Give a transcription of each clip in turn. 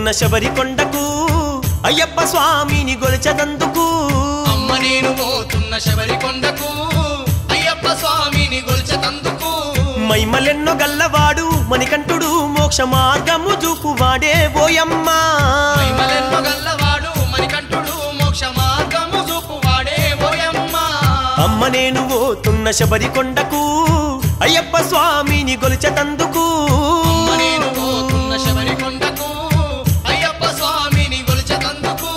పోతున్న శబరి కొండకు అయ్యప్ప స్వామిని గొలిచదందుకు అమ్మ నేను పోతున్న శబరి కొండకు అయ్యప్ప స్వామిని గొల్చతందుకు మైమలెన్నో గల్లవాడు మణికంఠుడు మోక్ష మార్గము చూపువాడే ఓయమ్మా మహిమలెన్నో గల్లవాడు మణికంఠుడు మోక్ష మార్గము చూపువాడే ఓయమ్మ అమ్మ నేను పోతున్న శబరి కొండకు అయ్యప్ప స్వామిని గొలిచతందుకు అమ్మ నేను పోతున్న శబరి కొండకు అయ్యప్ప స్వామిని గొల్చతందుకు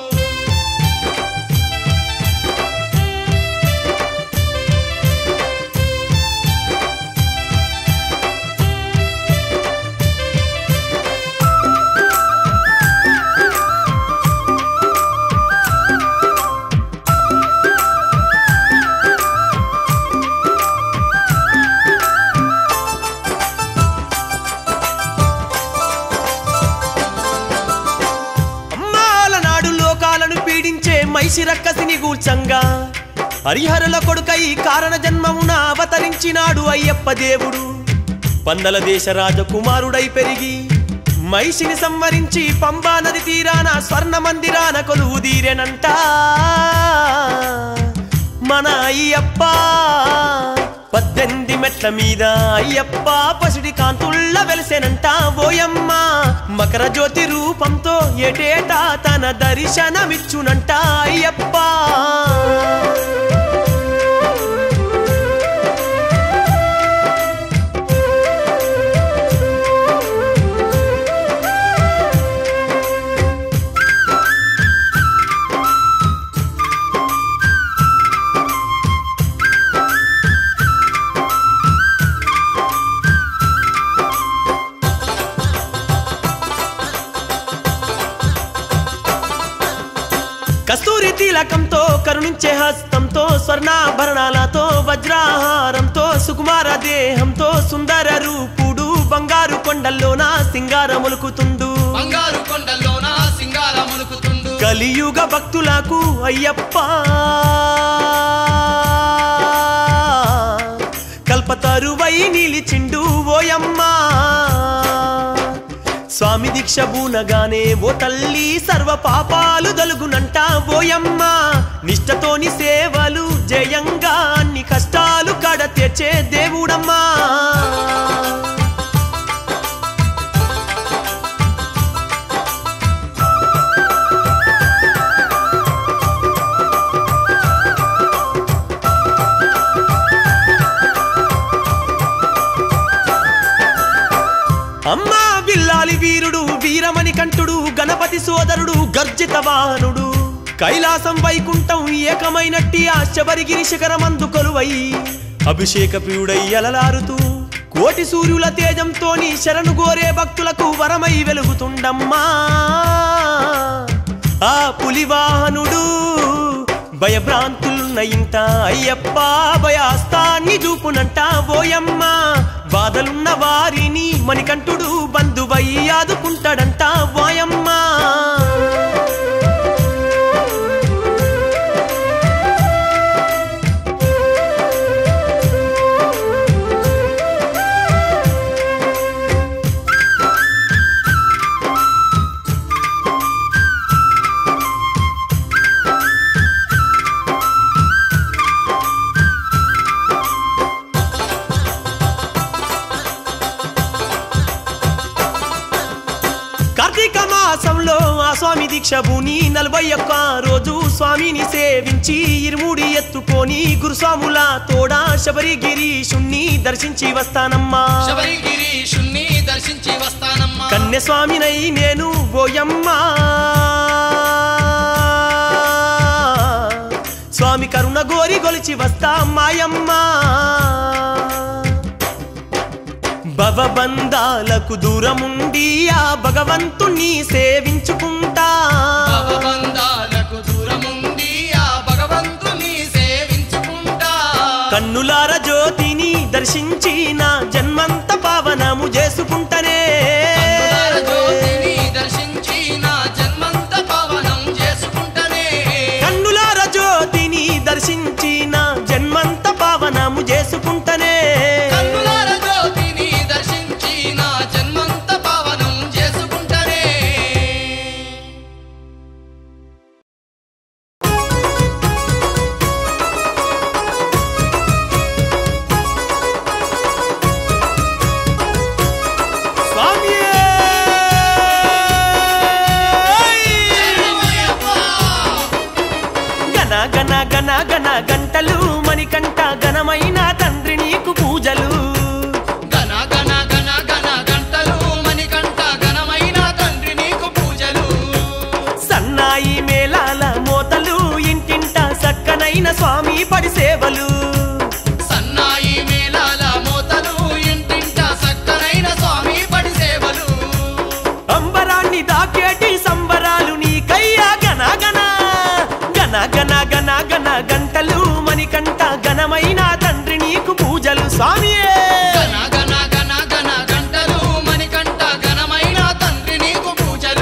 అమ్మాల నాడు లోకాలను పీడించే మైసి రక్కసిని గూల్చంగా హరిహరుల కొడుకై కారణ జన్మమున అవతరించినాడు అయ్యప్ప దేవుడు పందల దేశ రాజకుమారుడై పెరిగి మైషిని సంవరించి పంబా నది తీరాన స్వర్ణ మందిరాన కొలువు తీరెనంట మన అయ్యప్ప పద్దెనిమిది మెట్ల మీద అయ్యప్ప పసిడి కాంతుల్ల వెలిసెనంట ఓయమ్మ మకర జ్యోతి రూపంతో ఏటేటా తన దర్శనమిచ్చునంట అయ్యప్ప కస్తూరి తిలకంతో కరుణించే హస్తంతో స్వర్ణాభరణాలతో వజ్రాహారంతో సుకుమార దేహంతో సుందర రూపుడు బంగారు కొండల్లోన సింగారములుకుతుండు బంగారు కొండల్లోన సింగార ములుకుతుండు కలియుగ భక్తులకు అయ్యప్ప కల్పతరువై నిలిచిండు ఓయమ్మ స్వామి దీక్ష బూనగానే ఓ తల్లి సర్వ పాపాలు దలుగునంట ఓయమ్మ నిష్టతోని సేవలు జయంగా అన్ని కష్టాలు కడ తెచ్చే దేవుడమ్మా అమ్మా బిల్లాలి వీరుడు వీరమణి కంఠుడు గణపతి సోదరుడు గర్జిత వాహనుడు కైలాసం వైకుంఠం ఏకమైనట్టి ఆ శబరిగిరి శిఖరమందు కొలువై అభిషేక ప్రియుడై అలలారుతూ కోటి సూర్యుల తేజంతోని శరణు గోరే భక్తులకు వరమై వెలుగుతుండమ్మా ఆ పులివాహనుడు భయభ్రాంతులున్న ఇంట అయ్యప్ప భయాస్తాన్ని చూపునంట ఓయమ్మ బాధలున్న వారిని మణికంఠుడు బంధువై ఆదుకుంటాడంట ఓయమ్మ కార్తీక మాసంలో ఆ స్వామి దీక్ష భూని నలభై ఒక్క రోజు స్వామిని సేవించి ఇరుముడి ఎత్తుకొని గురుస్వాముల తోడా శబరిగిరీషుణ్ణి దర్శించి వస్తానమ్మా శబరి గిరీషుణ్ణి దర్శించి వస్తానమ్మా కన్య స్వామినై నేను ఓయమ్మా స్వామి కరుణ గోరి గొలిచి వస్తా మాయమ్మా భవబంధాలకు దూరముండి ఆ భగవంతుణ్ణి సేవించుకుంటా భవబంధాలకు దూరముండి ఆ భగవంతుని సేవించుకుంటా కన్నులార జ్యోతిని దర్శించి నా జన్మంత పావనము చేసుకుంటనే కన్నులార జ్యోతిని దర్శించి నా జన్మంత పావనం చేసుకుంటనే కన్నులార జ్యోతిని దర్శించి నా జన్మంత పావనము చేసుకుంటనే కన్నులార జ్యోతిని దర్శించి నా జన్మంత పావనం చేసుకుంటనే గన గంటలు మణికంఠ ఘనమైన తండ్రి నీకు పూజలు గణ గణ గణ గణ గంటలు మణికంఠ ఘనమైన తండ్రి నీకు పూజలు సన్నాయి మేళాల మోతలు ఇంటింట సక్కనైన స్వామి పడి సేవలు సన్నాయి మేళాల మోతలు ఇంటింట సక్కనైన స్వామి పడి సేవలు అంబరాన్ని దాకేటి సంబరాలు నీకయ్యా గన గన గన గన గన గన గంటలు మణికంఠ ఘనమైన తండ్రి నీకు పూజలు స్వామియే గణ గణ గణ గణ గంటలు మణికంఠ ఘనమైన తండ్రి నీకు పూజలు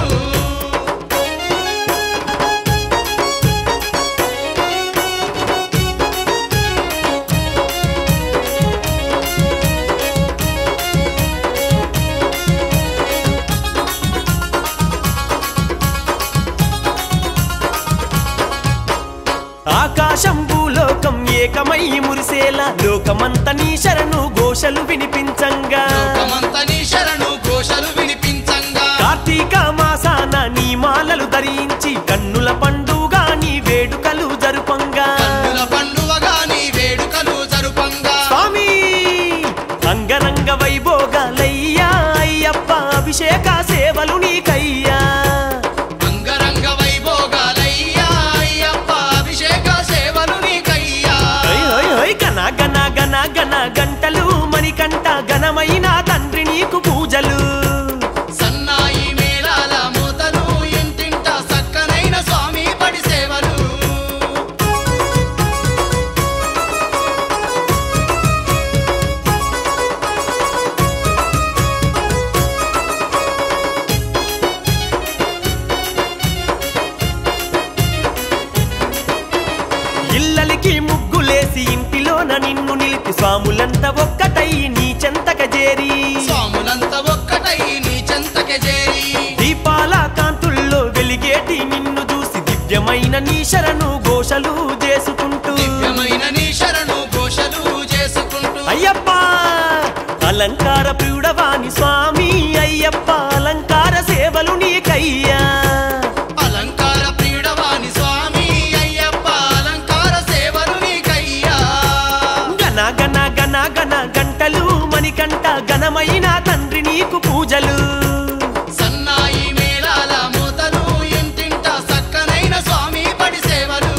ఆకాశం భూలోకం ఏకమై మురిసేలా లోకమంత నీ శరణు ఘోషలు వినిపించంగా లోకమంత నీ శరణు ఘోషలు వినిపించంగా కార్తీక మాసాన నీ మాలలు ధరించి కన్నుల పండుగ నీ వేడుకలు జరుపంగా కన్నుల పండువగా నీ వేడుకలు జరుపంగా స్వామి అంగరంగ వైభోగాలయ్యా అయ్యప్ప అభిషేక సేవలు నీకయ్యా అంగరంగ వైభోగాలయ్యా అయ్యప్ప అభిషేక సేవలు నీకయ్యా హై హై హై గన గన గన గన గంటలు మణికంఠ ఘనమైన తండ్రి నీకు పూజలు సన్నాయి మేళాల మూతలు ఇంటింట సక్కనైన స్వామి పడి సేవలు ఇల్లలికి ముగ్గులేసి ఇంటిలోన నిన్ను నిలిపి స్వాములంతా ఒక్కటై నీ చెంతక చేరి స్వాములంత ఒక్కటై నీ చెంతకే చేరి దీపాల కాంతుల్లో వెలిగేటి నిన్ను చూసి దివ్యమైన నీ శరణు ఘోషలు చేసుకుంటూ దివ్యమైన నీ శరణు ఘోషలు చేసుకుంటూ అయ్యప్ప అలంకార ప్రియుడవాని స్వామి అయ్యప్ప అలంకార సేవలు నీకయ్యా అలంకార ప్రియుడవాని స్వామి అయ్యప్ప అలంకార సేవలు నీకయ్యా గన గన గన గన గంటలు మణికంఠ ఘనమైన తండ్రి నీకు పూజలు సన్నాయి మేళాల మూతలు ఇంటింట సక్కనైన స్వామి పడి సేవలు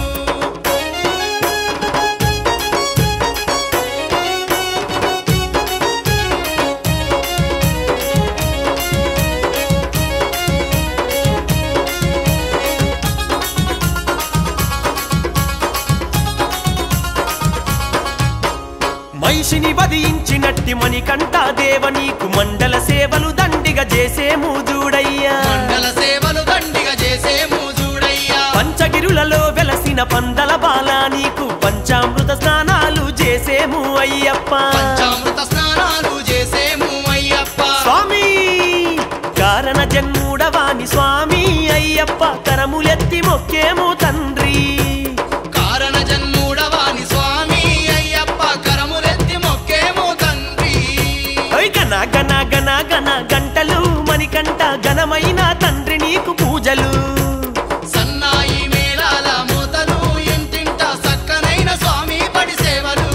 మహిషిని వధించినట్టి మణికంఠ దేవ నీకు మండల సేవలు దండిగా చేసేము చూడయ్యా మండల సేవలు దండిగా చేసే మూజుడయ్యా పంచగిరులలో వెలసిన పందల బాల నీకు పంచామృత స్నానాలు చేసేము అయ్యప్ప పంచామృత స్నానాలు చేసేము అయ్యప్ప స్వామి కారణ జన్ముడవాని స్వామి అయ్యప్ప కరములెత్తి మొక్కేము తండ్రి కారణ జన్ముడవాని స్వామి అయ్యప్ప కరములెత్తి మొక్కేము తండ్రి ఓయ్ గన గన గన గన గంటలు మణికంఠ ఘనమైన తండ్రి నీకు పూజలు సన్నాయి మేళాల మూతలు ఇంటింట సక్కనైన స్వామి పడి సేవలు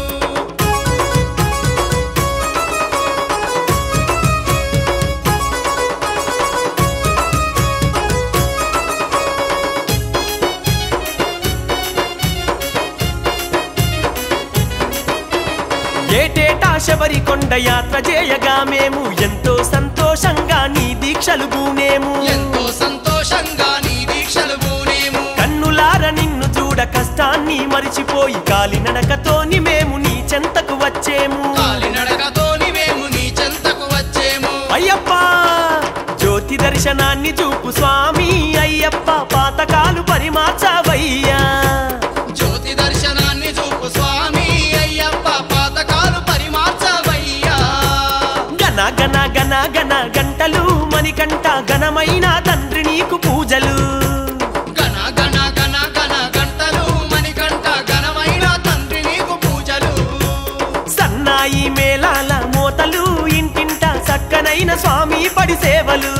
ఏటేటా శబరి కొండ యాత్ర చేయగా మేము ఎంతో సంతోషంగా నీ దీక్షలు పూనేము ఎంతో సంతోషంగా నీ దీక్షలు పూనేము కన్నులార నిన్ను చూడ కష్టాన్ని మరిచిపోయి కాలినడకతోని మేము నీ చెంతకు వచ్చేము కాలినడకతోని మేము నీ చెంతకు వచ్చేము అయ్యప్ప జ్యోతి దర్శనాన్ని చూపు స్వామి అయ్యప్ప పాతకాలు పరిమార్చవయ్యా జ్యోతి దర్శనాన్ని చూపు స్వామి అయ్యప్ప పాతకాలు పరిమార్చవయ్యా గన గన గన గన గంటలు మణికంఠ ఘనమైన తండ్రి నీకు పూజలు గణ గణ గణ గణ గంటలు మణికంఠ ఘనమైన తండ్రి నీకు పూజలు సన్నాయి మేళాల మోతలు ఇంటింట చక్కనైన స్వామి పడి సేవలు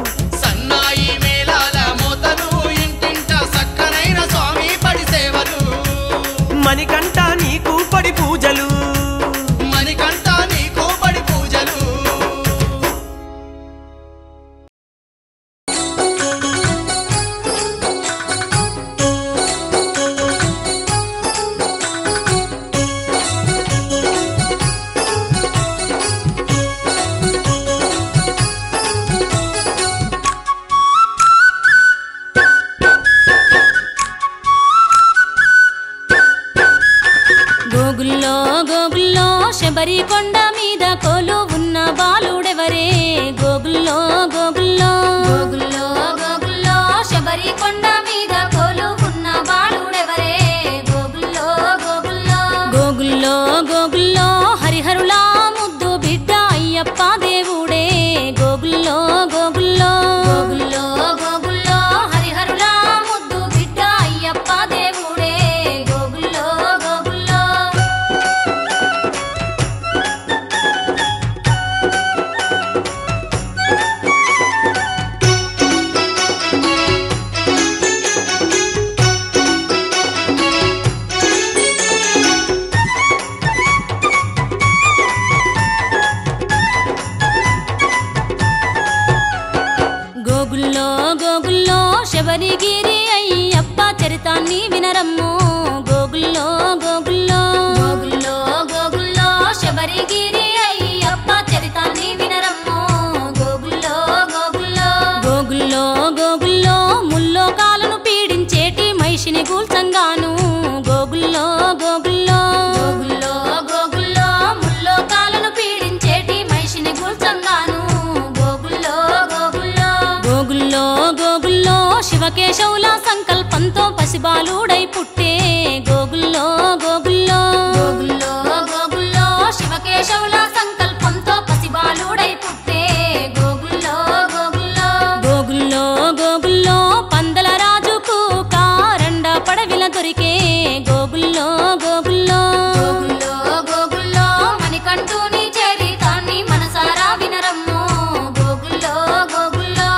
సన్నాయి మేళాల మోతలు ఇంటింట సక్కనైన స్వామి పడి సేవలు శబరి కొండ మీద కోలు ఉన్న బాలుడెవరే గోగుల్లో గోగుల్లో గోగుల్లో గోగుల్లో శబరి కొండ మీద కోలు ఉన్న బాలుడెవరే గోగుల్లో గోగుల్లో గోగుల్లో గోగుల్లో హరిహరులా ముద్దు బిడ్డ అయ్యప్ప దేవుడే గోగుల్లో గోగుల్లో గోగుల్లో గోగుల్లో హరిహరులా ముద్దు బిడ్డ అయ్యప్ప దేవుడే గోగుల్లో గోగుల్లో గోగుల్లో గోగుల్లో శబరిగిరి అయ్యప్ప చరితాన్ని వినరమ్ము గోగుల్లో గోగుల్లో గోగుల్లో గోగుల్లో శబరిగిరి అయ్యప్ప చరితాన్ని వినరమ్ము గోగుల్లో గోగుల్లో గోగుల్లో గోగుల్లో ముల్లో కాలను పీడించేటి మహిషిని గూల్చంగాను గోగుల్లో గోగుల్లో గోగుల్లో గోగుల్లో ముల్లో కాలను పీడించేటి మనిషిని కూర్చంగాను గోగుల్లో గోగుల్లో గోగుల్లో గోగుల్లో శివకేశవుల సంకల్పంతో పసిబాలుడై పుట్టే గోగుల్లో గోగుల్లో గోగుల్లో గోగుల్లో శివకేశవుల సంకల్పంతో పసిబాలుడై పుట్టే గోగుల్లో గోగుల్లో గోగుల్లో గోగుల్లో పందల రాజుకు కారండ పడవిల దొరికే గోగుల్లో గోగుల్లో గోగుల్లో గోగుల్లో మణికంఠుని చరితాన్ని మనసారా వినరమ్ము గోగుల్లో గోగుల్లో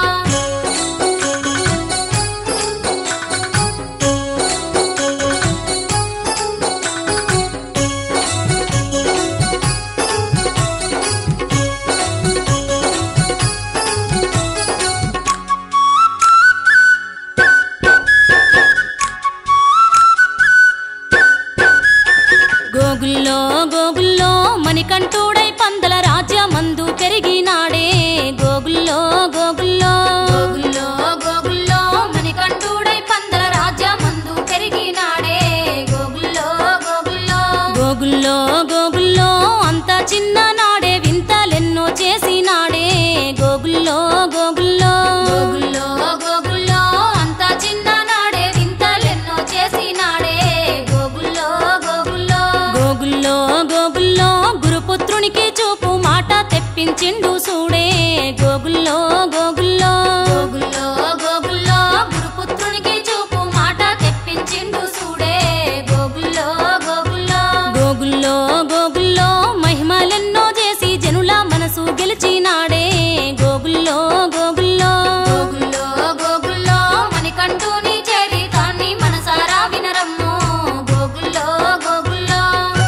గోగుల్లో గోగుల్లో మణికంఠుడై పందల రాజ్యమందు పెరిగినాడే గోగుల్లో గోగుల్లో గోగుల్లో గోగుల్లో మణికంఠుడై పందల రాజ్యమందు పెరిగినాడే గోగుల్లో గోగుల్లో గోగుల్లో గోగుల్లో అంత చిన్న నాడే వింతలెన్నో చేసినాడే గోగుల్లో గోగుల్లో గోగుల్లో గోగుల్లో అంత చిన్ననాడే వింతలెన్నో చేసినాడే గోగుల్లో గోగుల్లో గోగుల్లో గోగుల్లో గురుపుత్రునికి చూపు మాట తెప్పించిండు సూడే గోగుల్లో గోగుల్లో గోగుల్లో గోగుల్లో గురుపుత్రునికి చూపు మాట తెప్పించిండు సూడే గోగుల్లో గోగుల్లో గోగుల్లో గోగుల్లో మహిమలెన్నో చేసి జనుల మనసు గెలిచినాడే గోగుల్లో గోగుల్లో గోగుల్లో గోగుల్లో మణికంఠుని చరితాన్ని మనసారా వినరమ్ము గోగుల్లో గోగుల్లో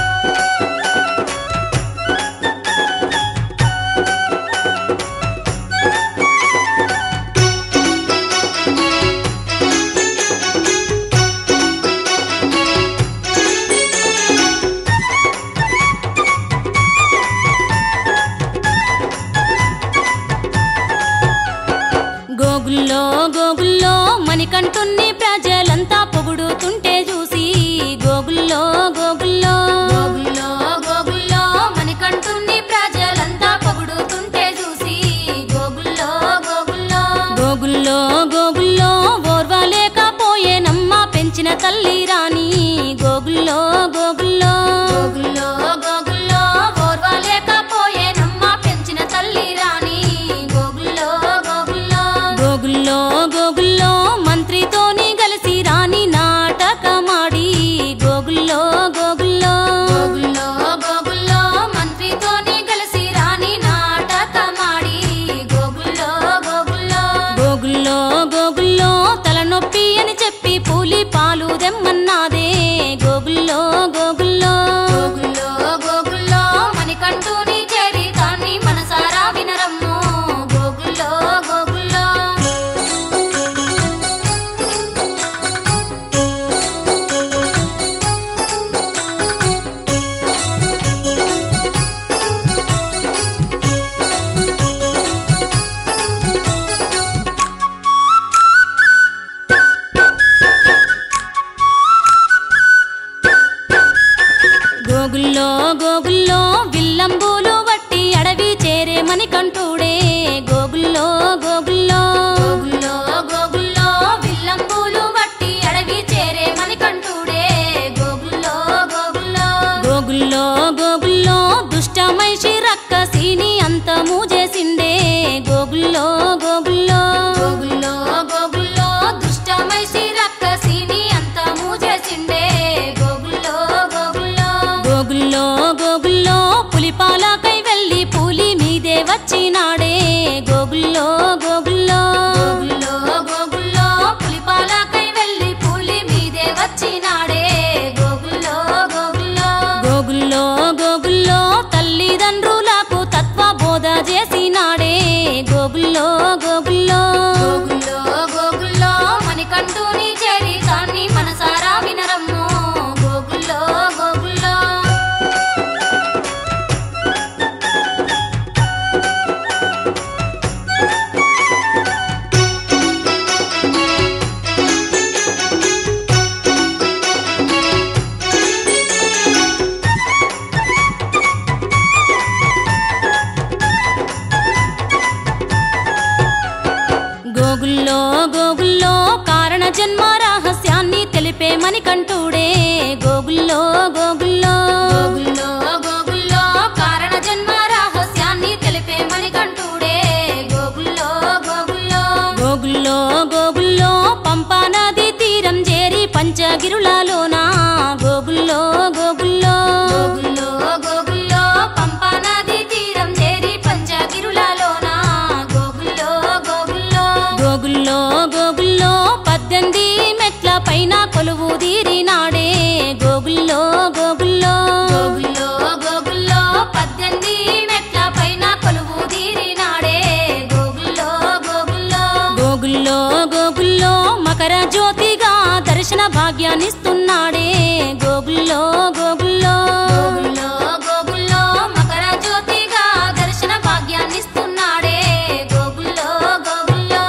గోగుల్లో గోగుల్లో మణికంఠుణ్ణి ప్రజలంతా పొగుడుతుంటే చూసి గోగుల్లో గోగుల్లో గోగుల్లో గోగుల్లో మణికంఠుని ప్రజలంతా పొగుడుతుంటే చూసి గోగుల్లో గోగుల్లో గోగుల్లో గోగుల్లో ఓర్వలేకపోయేనమ్మ పెంచిన తల్లి రాణి గోగుల్లో గోగుల్లో గోగుల్లో గోగుల్లో ఓర్వలేకపోయేనమ్మ పెంచిన తల్లి రాణి గోగుల్లో గోగుల్లో గోగుల్లో గోగుల్లో మంత్రితోని కలిసి రాణి నాటకమాడి గోగుల్లో గోగుల్లో గోగుల్లో గోగుల్లో మంత్రితోని కలిసి రాణి నాటకమాడి గోగుల్లో గోగుల్లో గోగుల్లో గోగుల్లో తలనొప్పి అని చెప్పి పూలి పాలు దెమ్మన్నా గోగుల్లో గోగుల్లో కారణ జన్మ రహస్యాన్ని తెలిపే మణికంఠుడే గోగుల్లో గోగుల్లో గోగుల్లో గోగుల్లో కారణ జన్మ రహస్యాన్ని తెలిపే మణికంఠుడే గోగుల్లో గోగుల్లో గోగుల్లో గోగుల్లో పంపా నది తీరం చేరి పంచగిరులలోన గోగుల్లో గోగుల్లో గోగుల్లో గోగుల్లో పంపా నది తీరం చేరి పంచగిరులలోన గోగుల్లో గోగుల్లో గోగుల్లో గోగుల్లో పద్దెనిమిది మెట్ల పైన కొలువు తీరినాడే గోగుల్లో గోగుల్లో గోగుల్లో గోగుల్లో పద్దెనిమిది మెట్ల పైన కొలువు తీరినాడే గోగుల్లో గోగుల్లో గోగుల్లో గోగుల్లో మకర జ్యోతిగా దర్శన భాగ్యాన్నిస్తున్నాడే గోగుల్లో గోగుల్లో గోగుల్లో గోగుల్లో మకర జ్యోతిగా దర్శన భాగ్యాన్నిస్తున్నాడే గోగుల్లో గోగుల్లో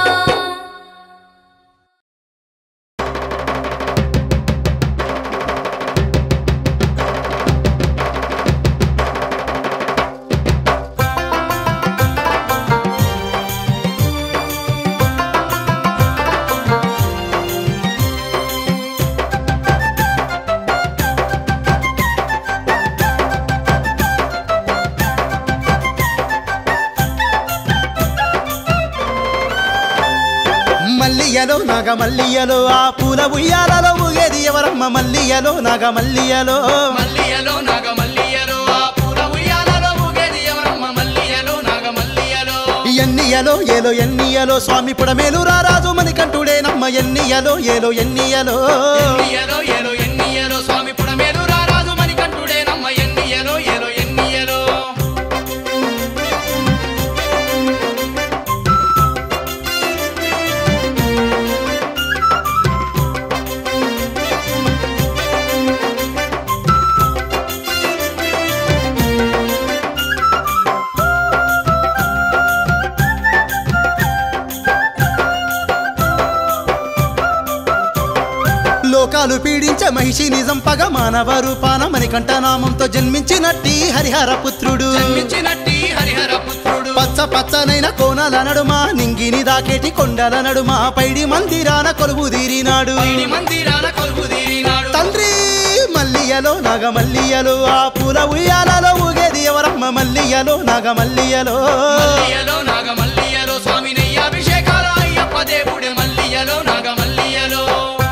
మల్లియలో నాగ మల్లియలో ఆ పూల ఉయ్యాలలో ఊగేది ఎవరమ్మ మల్లియలో నాగ మల్లియలో మల్లియలో నాగ మల్లియలో ఆ పూల ఉయ్యాలలో ఊగేది ఎవరమ్మ మల్లియలో నాగ మల్లియలో ఎన్నియలో ఏలో ఎన్నియలో స్వామి పుడమేలు రారాజు మణికంఠుడే నమ్మ ఎన్నియలో ఏలో ఎన్నియలో ఎన్నియలో ఏలో ఎన్నియలో స్వామి పుడమేలు రారాజు మణికంఠుడే నమ్మ ఎన్నియలో ఏలో ఎన్నియలో లోకాలు పీడించ మహిషి నిజం పగ మానవ రూపాన మణికంఠ నామంతో జన్మించినట్టి హరిహర పుత్రుడు జన్మించినట్టి హరిహర పుత్రుడు పచ్చ పచ్చనైన కోనల నడుమ నింగిని దాకేటి కొండల నడుమ పైడి మందిరాన కొలువు తీరినాడు పైడి మందిరాన కొలువు తీరినాడు తండ్రి మల్లియలో నాగ మల్లియలో ఆ పూల ఉయ్యాలలో ఊగేది ఎవరమ్మ మల్లియలో నాగ మల్లియలో మల్లియలో నాగ మల్లియలో స్వామి నెయ్యాభిషేకాల అయ్యప్ప దేవుడే మల్లియలో నాగ మల్లియలో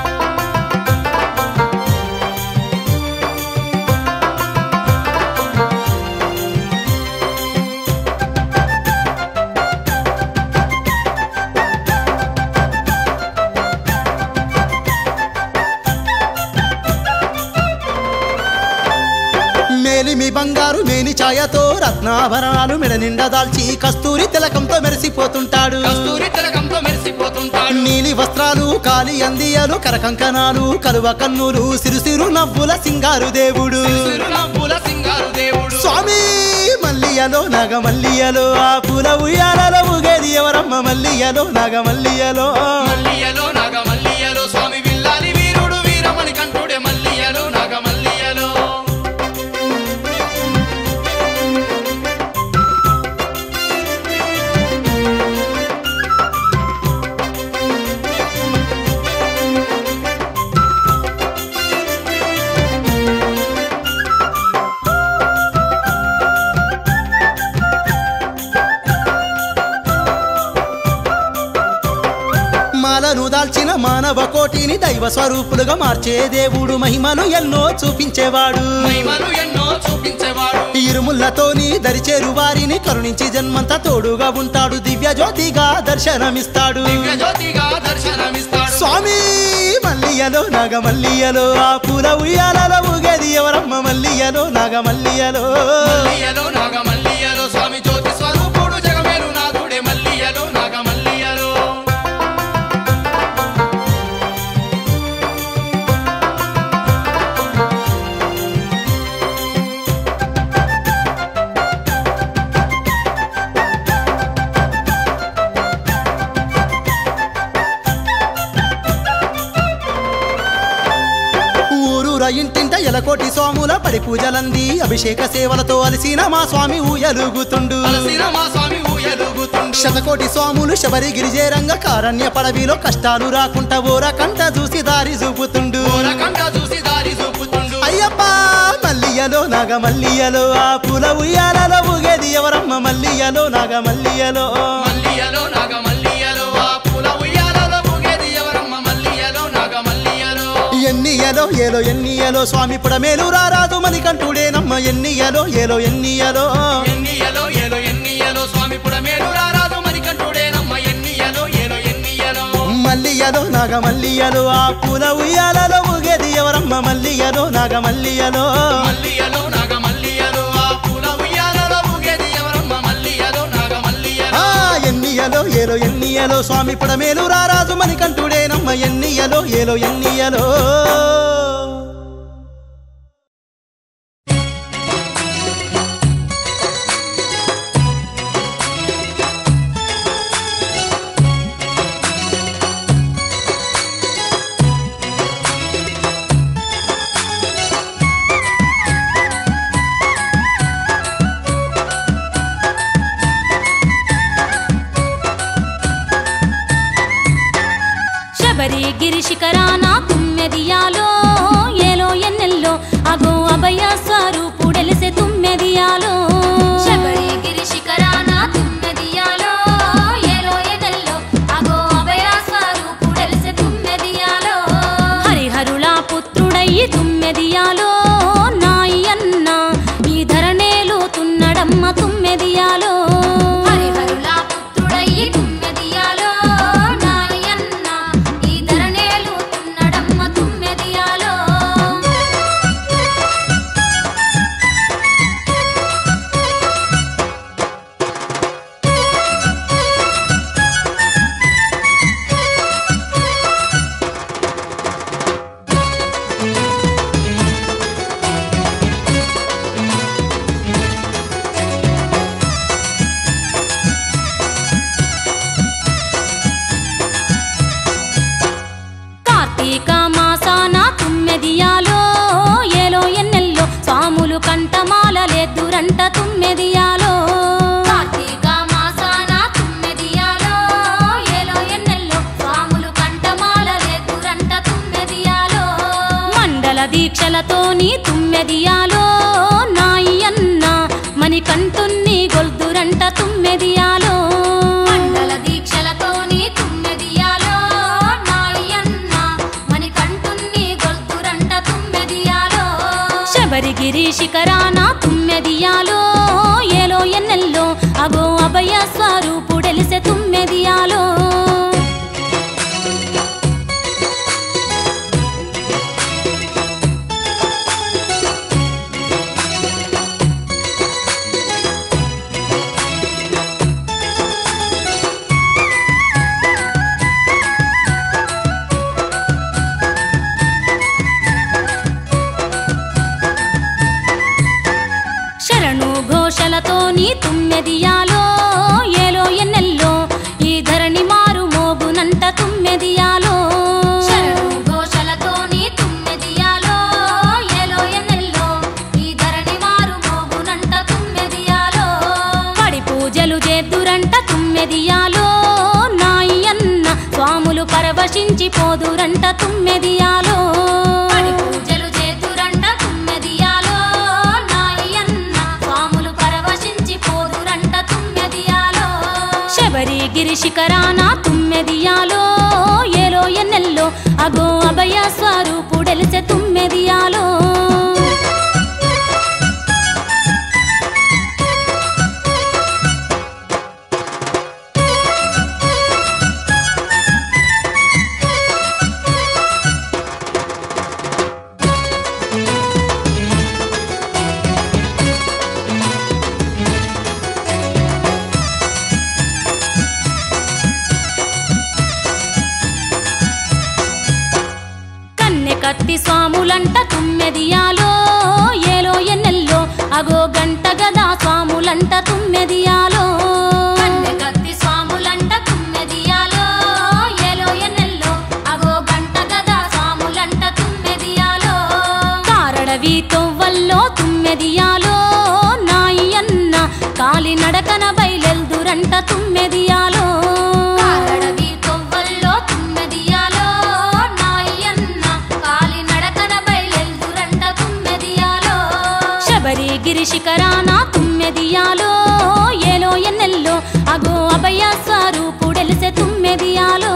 మేలిమి బంగారు మేని ఛాయతో రత్నాభరణాలు మెడ నిండా దాల్చి కస్తూరి తిలకంతో మెరిసిపోతుంటాడు కస్తూరి తిలకంతో మెరిసిపోతుంటాడు నీలి వస్త్రాలు కాలి అందియలు కరకంకణాలు కలువ కన్నులు సిరుసిరు నవ్వుల సింగారు దేవుడు సిరునవ్వుల సింగారు దేవుడు స్వామి మల్లియలో నాగ మల్లియలో ఆ పూల ఉయ్యాలలో ఊగేది ఎవరమ్మ మల్లియలో నాగ మల్లియలో మల్లియలో నాగ మల్లియలో స్వామి విల్లాలి వీరుడు వీరమణి కంఠుడే మల్లియలో నాగ మల్లియలో మాలను దాల్చిన మానవ కోటిని దైవ స్వరూపులుగా మార్చే దేవుడు మహిమలు ఎన్నో చూపించేవాడు మహిమలు ఎన్నో చూపించేవాడు ఇరుములతోని దరిచేరు వారిని కరుణించి జన్మంతా తోడుగా ఉంటాడు దివ్య జ్యోతిగా దర్శనమిస్తాడు దివ్య జ్యోతిగా దర్శనమిస్తాడు స్వామి మల్లియలో నాగ మల్లియలో ఆ పూల ఉయ్యాలలో ఊగేది ఎవరమ్మ మల్లియలో నాగ మల్లియలో మల్లియలో నాగ మల్లియలో స్వామి జ్యోతి స్వరూపుడు జగమేలు నాథుడే మల్లియలో నాగ మల్లియలో ఊరూర ఇంటింట ఎలకోటి స్వాముల పడి పూజలంది అభిషేక సేవలతో అలసిన మా స్వామి ఊయలుగుతుండు అలసిన మా స్వామి ఎలుగుతుండు శతకోటి స్వాములు శబరిగిరి చేరంగ కారణ్య పడవిలో కష్టాలు రాకుంటా ఓర కంట చూసి దారి చూపుతుండు ఓరకంట చూసి దారి చూపుతుండు అయ్యప్ప మల్లియలో నాగ మల్లియలో ఆ పూల ఉయ్యాలలో ఊగేది ఎవరమ్మ మల్లియలో నాగ మల్లియలో మల్లియలో నాగ మల్లియలో ఆ పూల ఉయ్యాలలో ఊగేది ఎవరమ్మ మల్లియలో నాగ మల్లియలో ఎన్నియలో ఏలో ఎన్నియలో స్వామి పుడమేలు రారాదు మణికంఠుడేనమ్మ ఎన్నియలో ఏలో ఎన్నియలో ఎన్నియలో ఏలో ఎన్నియలో స్వామి పుడమేడు రారాదు మణికంఠుడేనమ్మ ఎన్నియలో ఏలో ఎన్నియలో మల్లియలో నాగ మల్లియలో ఆ పూల ఉయ్యాలలో ఊగేది ఎవరమ్మ మల్లియలో నాగ మల్లియలో మల్లియలో నాగ మల్లియలో ఆ పూల ఉయ్యాలలో ఊగేది ఎవరమ్మ మల్లియలో నాగ మల్లియలో ఆ ఎన్నియలో ఏలో ఎన్నియలో స్వామి పుడమేలు రారాజు మణికంఠుడేనమ్మ ఎన్నియలో ఏలో ఎన్నియలో శబరి గిరి శిఖరాన తుమ్మెదియాలో ఏలో ఎన్నెల్లో అగో అభయ స్వరూపుడెలిసె తుమ్మెదియాలో శబరిగిరి శిఖరాన తుమ్మెదియాలో ఏలో ఎదల్లో అగో అభయ స్వరూపుడెలిసె తుమ్మెదియాలో హరిహరుల పుత్రుడయ్యి తుమ్మెదియాలో నాయి అన్న ఈ ధరణేలు తున్నడమ్మ తుమ్మెదియాలో హరిహరుల పుత్రుడయ్యి తుమ్మెదియాలో నాయన్న ఈ ధరణేలు తున్నడమ్మ తుమ్మెదియాలో కార్తీక మాసాన తుమ్మెదియాలో ఏలో ఎన్నెల్లో స్వాములు కంటమాలలేద్దురంట తుమ్మెదియాలో కార్తీక మాసాన తుమ్మెదియాలో ఏలో ఎన్నెల్లో స్వాములు కంఠమాలలేదురంట తుమ్మెదియాలో మండల దీక్షలతోని తుమ్మెదియాలో నాయి అన్న మణికంఠున్ని గొల్దురంట తుమ్మెదియాలో మండల దీక్షలతోని తుమ్మెదియాలో నాయన్న మణికంఠున్ని గొల్తురంట తుమ్మెదియాలో శబరిగిరి శిఖరాన తుమ్మెదియాలో ఏలో ఎన్నెల్లో అగో అభయ స్వరూపుడెలిసె తుమ్మెదియాలో శరణు ఘోషలతోని తుమ్మెదియాలో ఏలో ఎన్నెల్లో ఈ ధరణి మారు మోగునంట తుమ్మెదియాలో శరణు ఘోషలతోని తుమ్మెదియాలో ఏలో ఎన్నెల్లో ఈ ధరణి మారు మోగునంట తుమ్మెదియాలో పడి పూజలు చేద్దురంట తుమ్మెదియాలో నాయి అన్న స్వాములు పరవశించి పోదురంట తుమ్మెదియాలో పడి పూజలు చేతురంట తుమ్మెదియాలో నాయన్న స్వాములు పరవశించి పోదురంట తుమ్మెదియాలో శబరిగిరి శిఖరాన తుమ్మెదియాలో ఏలో ఎన్నెల్లో అగో అభయ స్వరూపుడెలిసె తుమ్మెదియాలో కన్నె కత్తి స్వాములంట తుమ్మెదియాలో ఏలో ఎన్నెల్లో అగో గంట గదా స్వాములంట తుమ్మెదియాలో కన్నె కత్తి స్వాములంట తుమ్మెదియాలో ఏలో ఎన్నెల్లో అగో గంట గదా స్వాములంట తుమ్మెదియాలో కారడవి తొవ్వల్లో తుమ్మెదియాలో నాయి అన్న కాలి నడకన బయలెల్దురంట చేరుదురంట తుమ్మెదియాలో కారడవి తొవ్వల్లో తుమ్మెదియాలో నాయన్న కాలి నడకన బయలెల్దురంట తుమ్మెదియాలో శబరిగిరి శిఖరాన తుమ్మెదియాలో ఏలో ఎన్నెల్లో అగో అభయ స్వరూపుడెలిసే తుమ్మెదియాలో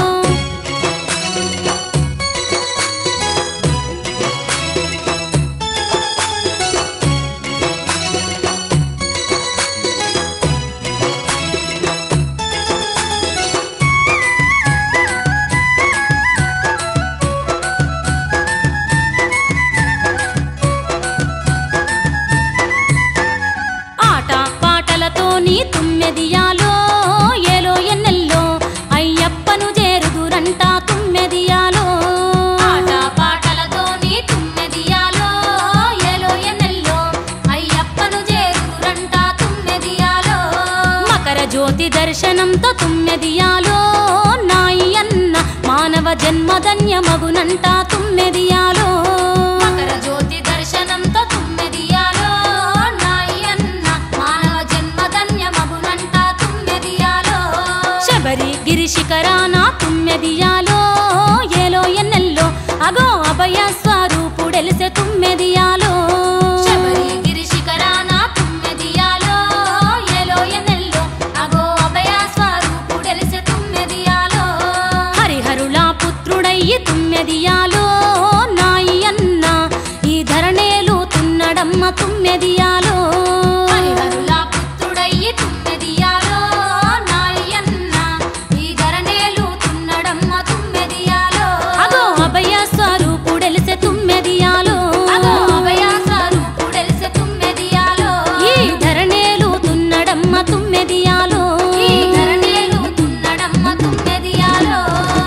ఆట పాటలతోని తుమ్మెదియాలో ఏలో ఎన్నెల్లో అయ్యప్పను చేరుదురంట తుమ్మెదియాలో ఆట పాటలతోని తుమ్మెదియాలో ఎలో ఎన్నెల్లో అయ్యప్పను చేరుదురంట తుమ్మెదియాలో మకర జ్యోతి దర్శనంతో తుమ్మెదియాలో నాయి అన్న మానవ జన్మధన్యమగునంట తుమ్మెదియాలో మకర జ్యోతి దర్శనంతో తుమ్మెదియాలో నాయన్న మానవ జన్మధన్యమగునంట తుమ్మెదియాలో శబరి గిరి శిఖరాన తుమ్మెదియాలో ఏలో ఎన్నెల్లో అగో అభయ స్వరూపుడెలిసే తుమ్మెదియాలో శబరిగిరి శిఖరాన తుమ్మెదియాలో ఎలో ఎన్నెల్లో అగో అభయ స్వరూపుడెలిసె తుమ్మెదియాలో హరిహరుల పుత్రుడయ్యి తుమ్మెదియాలో నాయి అన్న ఈ ధరణేలు తున్నడమ్మ తుమ్మెదియాలో హరిహరుల పుత్రుడయ్యి తుమ్మెదియాలో నాయన్న ఈ ధరణేలు తున్నడమ్మ తుమ్మెదియాలో అగో అభయ స్వరూపుడెలిసే తుమ్మెదియాలో అగో అభయ స్వరూపుడెలిసె తుమ్మెదియాలో ఈ ధరణేలు తున్నడమ్మ తుమ్మెదియాలో ఈ ధరణేలు తున్నడమ్మ తుమ్మెదియాలో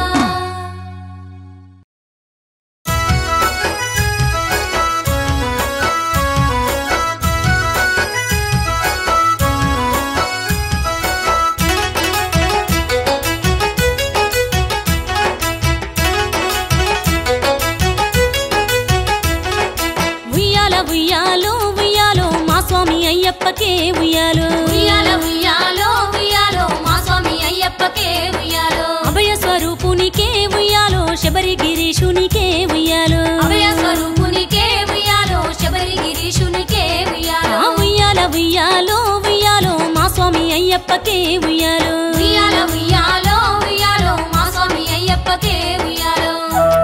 ఉయ్యాల ఉయ్యాలో ఉయ్యాలో మా స్వామి అయ్యప్పకే ఉయ్యాలో ఉయ్యాల ఉయ్యాలో ఉయ్యాలో మా స్వామి అయ్యప్పకే ఉయ్యాలో అభయ స్వరూపునికే ఉయ్యాలో శబరి గిరీషునికే ఉయ్యాలో అభయ స్వరూపునికే ఉయ్యాలో శబరి గిరీషునికే ఉయ్యాలో ఆ ఉయ్యాల ఉయ్యాలో ఉయ్యాలో మా స్వామి అయ్యప్పకే ఉయ్యాలో ఉయ్యాల ఉయ్యాలో ఉయ్యాలో మా స్వామి అయ్యప్పకే ఉయ్యాలో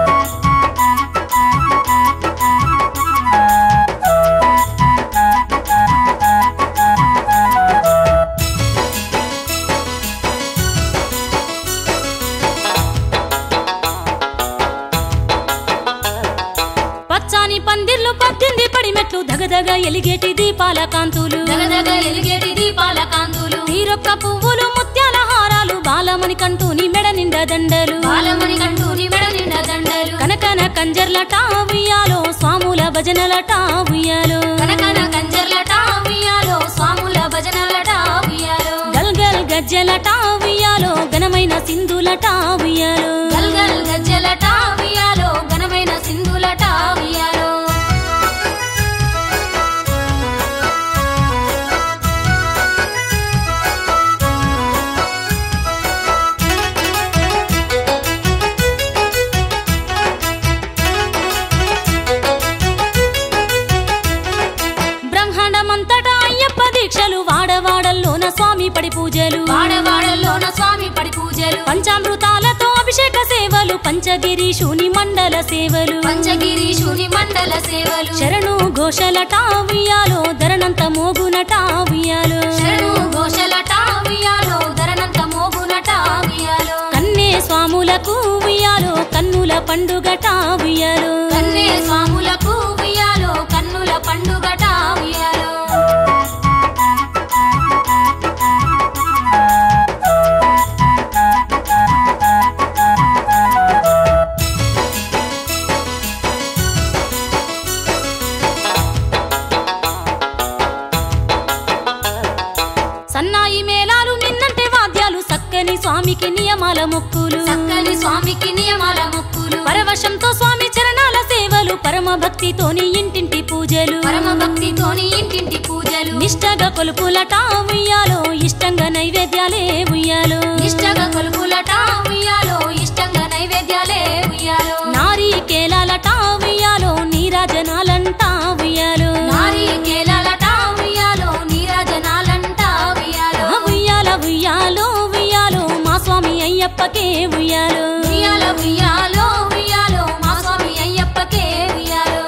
పచ్చాని పందిర్లు పద్దెనిమిది పడిమెట్లు దగదగ ఎలిగేటి దీపాల కాంతులు దగదగ ఎలిగేటి దీపాల కాంతులు తీరొక్క పువ్వులు ముత్యాల హారాలు బాలమని కంటూని మెడ నిండా దండలు బాలమణి కంటూని మెడ నిండా దండలు కనకన కంజర్లట ఉయ్యాలో స్వాముల భజనలట ఉయ్యాలో కనకన కంజర్లట ఉయ్యాలో స్వాముల భజనలట ఉయ్యాలో గల్గల్ గజ్జలట ఉయ్యాలో ఘనమైన సింధులట ఉయ్యాలో గల్గల్ గజ్జలట ఉయ్యాలో ఘనమైన సింధులట ఉయ్యాలో బ్రహ్మాండమంతటా అయ్యప్ప దీక్షలు వాడవాడల్లోన స్వామి పడి పూజలు వాడవాడల్లోన స్వామి పడి పూజలు పంచామృతాలతో అభిషేక సేవలు పంచగిరీషుని మండల సేవలు పంచగిరీషుని మండల సేవలు శరణు ఘోషలట ఉయ్యాలో ధరణంత మోగునట ఉయ్యాలో శరణు ఘోషలట ఉయ్యాలో ధరనంత మోగునట ఉయ్యాలో కన్నే స్వాములకు ఉయ్యాలో కన్నుల పండుగట ఉయ్యాలో కన్నే స్వాములకు ఉయ్యాలో కన్నుల పండుగట ఉయ్యాలో సన్నాయి మేళాలు నిన్నంటే వాద్యాలు సక్కని స్వామికి నియమాల మొక్కులు చక్కని స్వామికి నియమాల మొక్కులు పరవశంతో స్వామి చరణాల సేవలు పరమ భక్తితోని ఇంటింటి పూజ పూజలు పరమ భక్తితోని ఇంటింటి పూజలు నిష్టగా కొలుపులట ఉయ్యాలో ఇష్టంగా నైవేద్యాలే ఉయ్యాలో నిష్టగా కొలుపులట ఉయ్యాలో ఇష్టంగా నైవేద్యాలే ఉయ్యాలో నారీ కేలాలట ఉయ్యాలో నీరాజనాలంట ఉయ్యాలో నారీ కేలాలట ఉయ్యాలో నీరాజనాలంట ఉయ్యాలో ఆ ఉయ్యాల ఉయ్యాలో ఉయ్యాలో మా స్వామి అయ్యప్పకే ఉయ్యాలో ఉయ్యాల ఉయ్యాలో ఉయ్యాలో మా స్వామి అయ్యప్పకే ఉయ్యాలో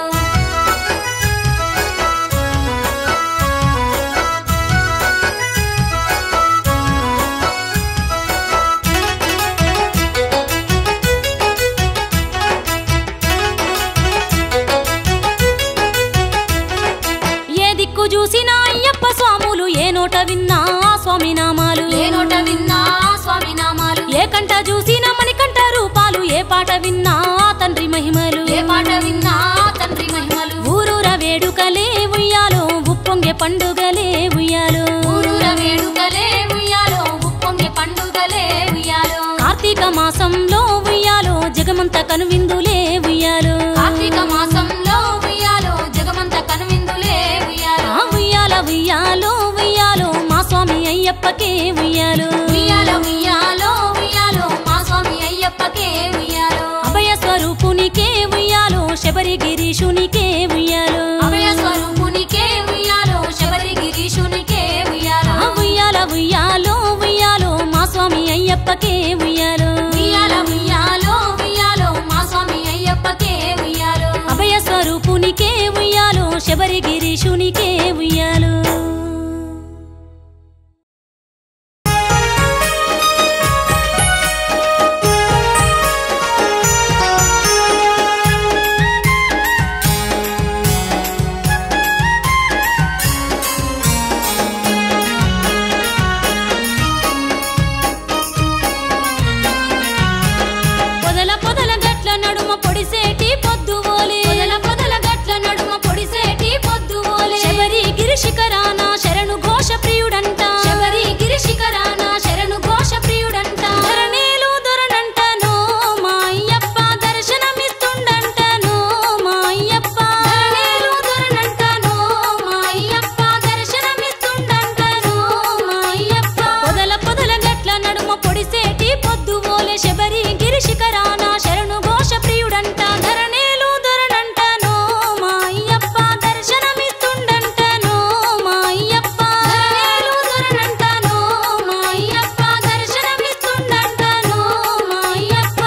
ఏ దిక్కు చూసినా అయ్యప్ప స్వాములు ఏ నోట విన్నా ఆ స్వామి నామాలు ఏ నోట విన్నా స్వామి నామాలు ఏ కంట చూసినా మణికంఠ రూపాలు ఏ పాట విన్నా ఆ తండ్రి మహిమలు ఏ పాట విన్నా తండ్రి మహిమలు ఊరూర వేడుకలే ఉయ్యాలో ఉప్పొంగే పండుగలే ఉయ్యాలో ఊరూర వేడుకలే ఉయ్యాలో ఉప్పొంగే పండుగలే ఉయ్యాలో కార్తీక మాసంలో ఉయ్యాలో జగమంత కనువిందులే ఉయ్యాలో కార్తీక మాసంలో ఉయ్యాలో జగమంత కనువిందులే ఉయ్యాలో ఆ ఉయ్యాల ఉయ్యాలో ఉయ్యాలో మా స్వామి అయ్యప్పకే ఉయ్యాలో ఉయ్యాలో ఉయ్యాలో ఉయ్యాలో మా స్వామి అయ్యప్పకే ఉయ్యాలో అభయ స్వరూపునికే ఉయ్యాలో శబరి గిరీషునికే ఉయ్యాలో అభయ స్వరూపునికే ఉయ్యాలో శబరి గిరీషునికే ఉయ్యాలో ఆ ఉయ్యాల ఉయ్యాలో ఉయ్యాలో మా స్వామి అయ్యప్పకే ఉయ్యాలో ఉయ్యాల ఉయ్యాలో ఉయ్యాలో మా స్వామి అయ్యప్పకే ఉయ్యాలో అభయ స్వరూపునికే ఉయ్యాలో శబరి గిరీషునికే ఉయ్యాలో పొదల పొదల గట్ల నడుమ పొడిసేటి పొద్దు ఓలే పొదల పొదల గట్ల నడుమ పొడిసేటి పొద్దు ఓలే శబరి గిరి శిఖరాన శరణు ఘోష ప్రియుడంట శబరి గిరి శిఖరాన శరణు ఘోష ప్రియుడంట ధరణేలు దొరనంటనో మా అయ్యప్ప దర్శనమిస్తుండంటనో మా అయ్యప్ప ధరణేలు దొరనంటనో మా అయ్యప్ప దర్శనమిస్తుండంటనో మా అయ్యప్ప పొదల పొదల గట్ల నడుమ పొడిసేటి పొద్దు ఓలే శబరి గిరి శిఖరాన శరణు ఘోష ప్రియుడంట ధరణేలు దొరనంటనో మా అయ్యప్ప దర్శనమిస్తుండంటనో మా అయ్యప్ప ధరణేలు దొరనంటనో మా అయ్యప్ప దర్శనమిస్తుండంటనో మా అయ్యప్ప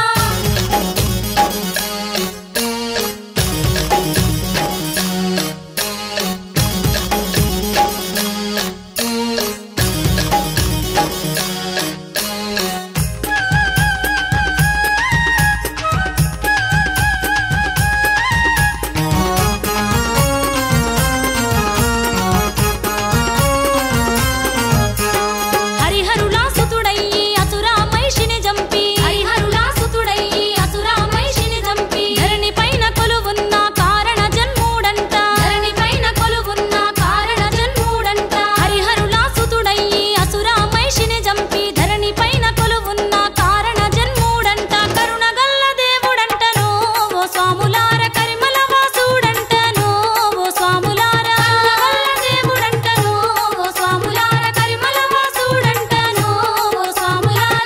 హరిహరులా సుతుడయ్యి అసురా మైషిని జంపి హరిహరులా సుతుడయ్యి అసురా మైషిని చంపి ధరణి పైన కొలువున్న కారణ జన్ముడంట ధరణి పైన కొలువున్న కారణ జన్ముడంట హరిహరులా సుతుడయ్యి అసురా మైషిని జంపి ధరణి పైన కొలువున్న కారణ జన్ముడంట కరుణగల్ల దేవుడంటనో ఓ స్వాములార కరిమల వాసుడంటనో ఓ స్వాములార కరుణగల్ల దేవుడంటనో ఓ స్వాములార కరిమల వాసుడంటనో ఓ స్వాములార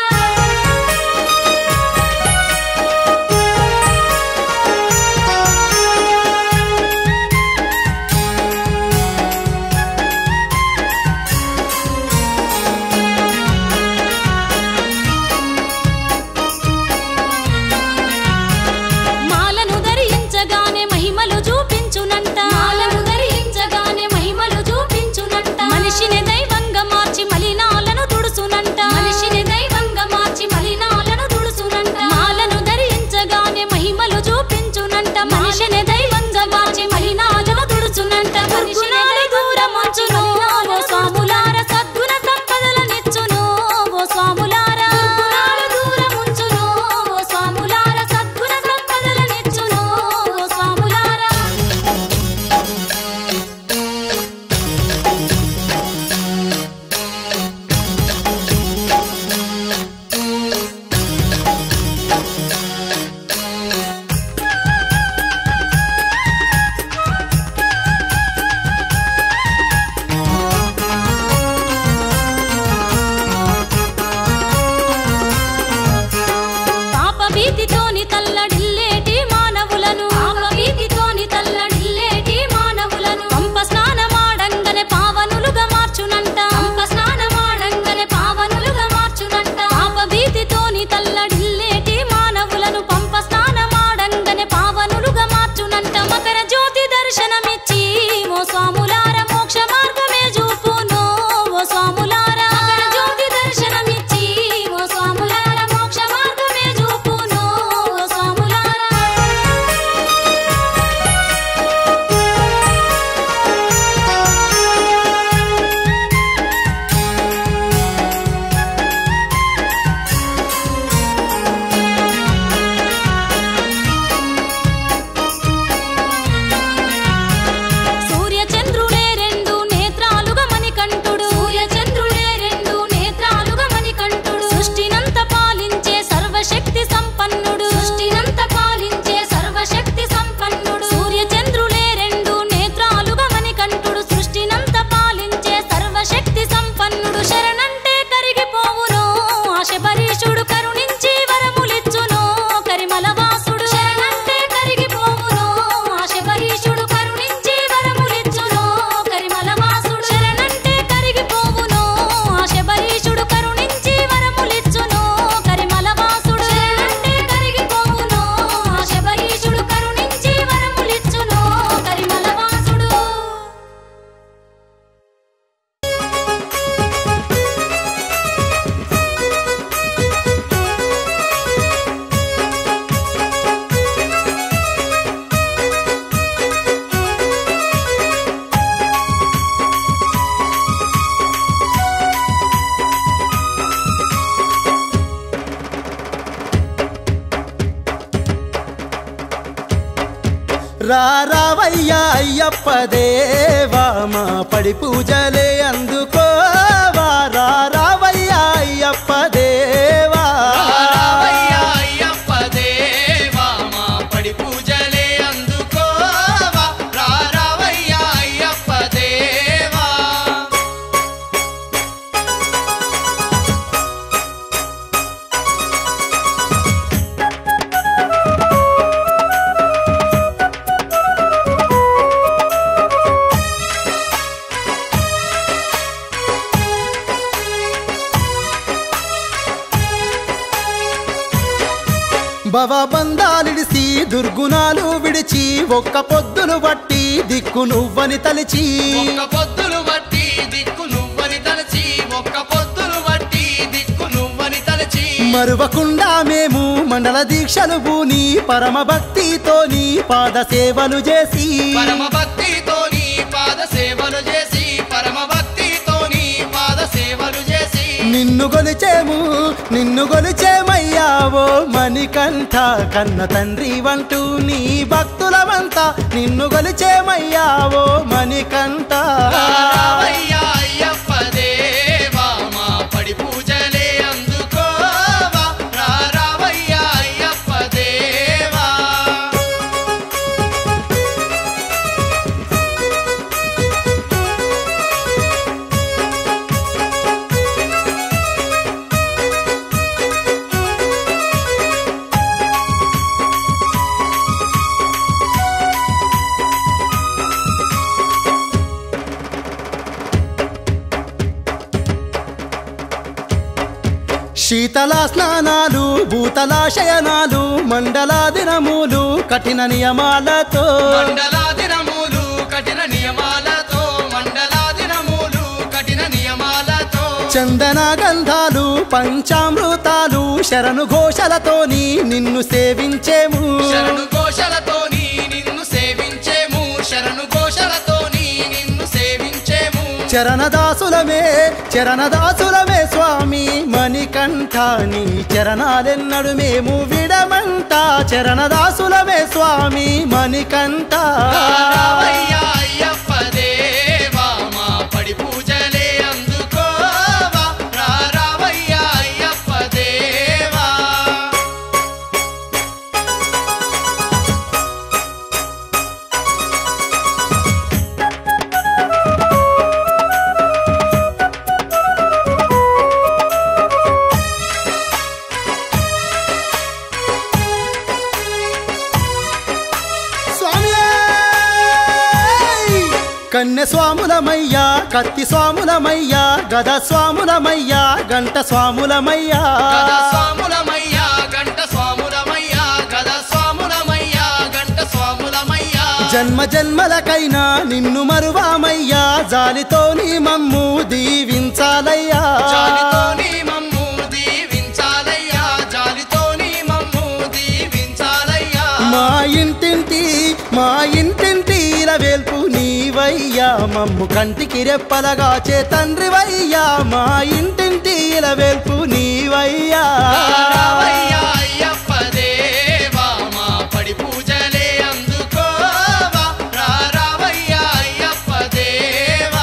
మాలను ధరించగానే మహిమలు చూపించునంట మాలను ధరించగానే మహిమలు చూపించునంట మనిషిని దైవంగా మార్చి మలినాలను తుడుసునంట మనిషిని దైవంగా మార్చి మలినాలను తుడుసునంట మాలను ధరించగానే మహిమలు చూపించునంట మనిషిని దైవంగా మార్చి మలినాలను తుడుచునంట మనిషిని దూరముంచును ఓ స్వాములార సద్గుణ సంపదలనిచ్చును ఓ స్వాములార దుర్గుణాలు దూరముంచును ఓ స్వాములార సద్గుణ సంపదలనిచ్చును ఓ స్వాములార భీతితోని తల్లడిల్లేటి మానవులను పాప భీతితోని తల్లడిల్లేటి మానవులను పంప స్నానమాడంగనే పావనులుగా మార్చునంట పంప స్నానమాడంగనే పావనులుగా మార్చునంట పాప భీతితోని తల్లడిల్లేటి మానవులను పంప స్నానమాడంగనే పావనులుగా మార్చునంట మకర జ్యోతి దర్శనమిచ్చి ఓ స్వాములార మోక్ష మార్గమే చూపును ఓ స్వాములార మకర జ్యోతి దర్శనమిచ్చి ఓ స్వాములార మోక్ష మార్గమే చూపును ఓ స్వాములార సూర్య చంద్రులే రెండు నేత్రాలుగా మణికంఠుడు సూర్య చంద్రులే రెండు నేత్రాలుగా మణికంఠుడు సృష్టినంత పాలించే సర్వశక్తి సంపన్నుడు సృష్టినంత పాలించే సర్వశక్తి సంపన్నుడు సూర్య చంద్రులే రెండు నేత్రాలుగా మణికంఠుడు సృష్టినంత పాలించే సర్వశక్తి సంపన్నుడు శరణంటే కరిగిపోవును ఆశబరీషుడు కరుణించి వరములిచ్చును కరిమల వాసుడు శరణంటే కరిగిపోవును ఆశబరీషుడు కరుణించి వరములిచ్చును కరిమల వాసుడు శరణంటే కరిగిపోవును ఆశబరీషుడు కరుణించి వరములిచ్చును కరిమల వాసుడు శరణంటే కరిగిపోవును ఆశబరీషుడు కరుణించి వరములిచ్చును కరిమల వాసుడు రారావయ్యా అయ్యప్ప దేవా మా పడి పూజలే అందుకోవా రారావయ్యా అయ్యప్ప దేవా రావయ్యా అయ్యప్ప దేవా మా పడి పూజలే అందుకోవా రావయ్యా అయ్యప్ప దేవా భవబంధాలిడిసి దుర్గుణాలు విడిచి ఒక్క పొద్దులు బట్టి దిక్కు నువ్వని తలిచి ఒక్క పొద్దులు బట్టి దిక్కు నువ్వని తలచి ఒక్క పొద్దులు బట్టి దిక్కు నువ్వని తలచి మరువకుండా మేము మండల దీక్షలు పూని పరమ భక్తితోని పాద సేవలు చేసి పరమ భక్తితో నీ పాద సేవలు చేసి పరమ భక్తితో నీ పాద సేవలు చేసి నిన్ను గొలిచేము నిన్ను గొలిచేమయ్యా ఓ మణికంఠ కన్న తండ్రి వంటూ నీ భక్తులమంతా నిన్ను గొలిచేమయ్యా ఓ మణికంఠ రావయ్యా అయ్యప్ప దేవా మా పడి పూజలే అందుకోవా రావయ్యా అయ్యప్ప దేవా శీతల స్నానాలు భూతల శయనాలు మండల దినములు కఠిన నియమాలతో మండలా దినములు కఠిన నియమాలతో మండలా దినములు కఠిన నియమాలతో చందన గంధాలు పంచామృతాలు శరణు ఘోషలతోని నిన్ను సేవించేము శరణు ఘోషలతోని నిన్ను సేవించేము శరణు ఘోషలతోని నిన్ను సేవించేము చరణదాసులమే చరణదాసులమే స్వామి మణికంఠ నీ చరణాలెన్నడు మేము విడమంట చరణదాసులమే స్వామి మణికంఠ రావయ్యా అయ్యప్ప దేవా మా పడి పూజలే అందుకోవా రావయ్యా అయ్యప్ప దేవా కన్నె స్వాములమయ్యా కత్తి స్వాములమయ్యా గద స్వాములమయ్యా గంట స్వాములమయ్యా గద స్వాములమయ్యా గంట స్వాములమయ్యా గద స్వాములమయ్యా గంట స్వాములమయ్యా జన్మ జన్మలకైనా నిన్ను మరువామయ్యా జాలితో నీ మమ్ము దీవించాలయ్యా జాలితో నీ మమ్ము దీవించాలయ్యా జాలితో నీ మమ్ము దీవించాలయ్యా మా ఇంటింటి మా ఇంటింటి వేల్పు నీవయ్యా మమ్ము కంటికి రెప్పలగా చే తండ్రివయ్యా మా ఇంటింటి వేల్పు నీవయ్యా రావయ్యా అయ్యప్ప దేవా మా పడి పూజలే అందుకోవా రా రావయ్యా అయ్యప్ప దేవా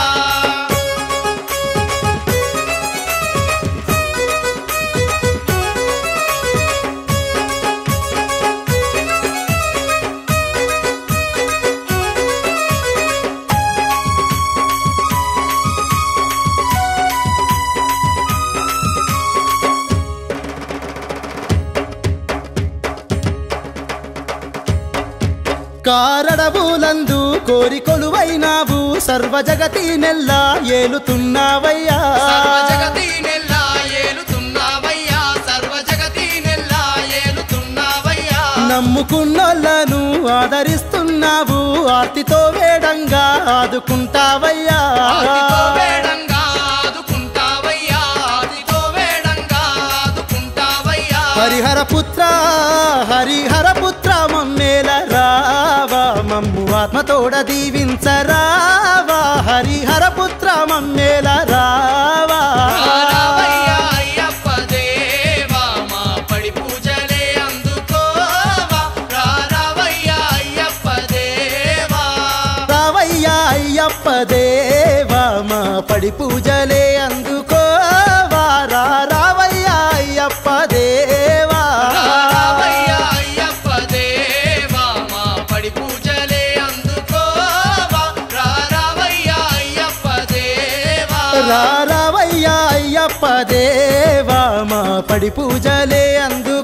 కారడవులందు కోరి కొలువైనావు సర్వ జగతి నెల్ల ఏలుతున్నావయ్యా సర్వ జగతి నెల్లా ఏలుతున్నావయ్యా సర్వ జగతి నెల్లా ఏలుతున్నావయ్యా నమ్ముకున్నోళ్ళను ఆదరిస్తున్నావు ఆర్తితో వేడంగా ఆదుకుంటావయ్యా ఆదితో వేడంగా ఆదుకుంటావయ్యా ఆదితో వేడంగా ఆదుకుంటావయ్యా హరిహర పుత్ర హరిహర పుత్ర మమ్మేల రావా మమ్ము ఆత్మతోడ దీవించరావా హరిహర పుత్ర మమ్మేల రావా రావయ్యా అయ్యప్ప దేవా మా పడి పూజలే అందుకోవా రా రావయ్యా అయ్యప్ప దేవా రావయ్యా అయ్యప్ప దేవా మా పడి పూజలే అందుకోవా రా రావయ్యా అయ్యప్ప దేవా రావయ్యా అయ్యప్ప దేవా మా పడి పూజలే అందుకోవా రా రావయ్యా అయ్యప్ప దేవా రా రావయ్యా అయ్యప్ప దేవా మా పడి పూజలే అందు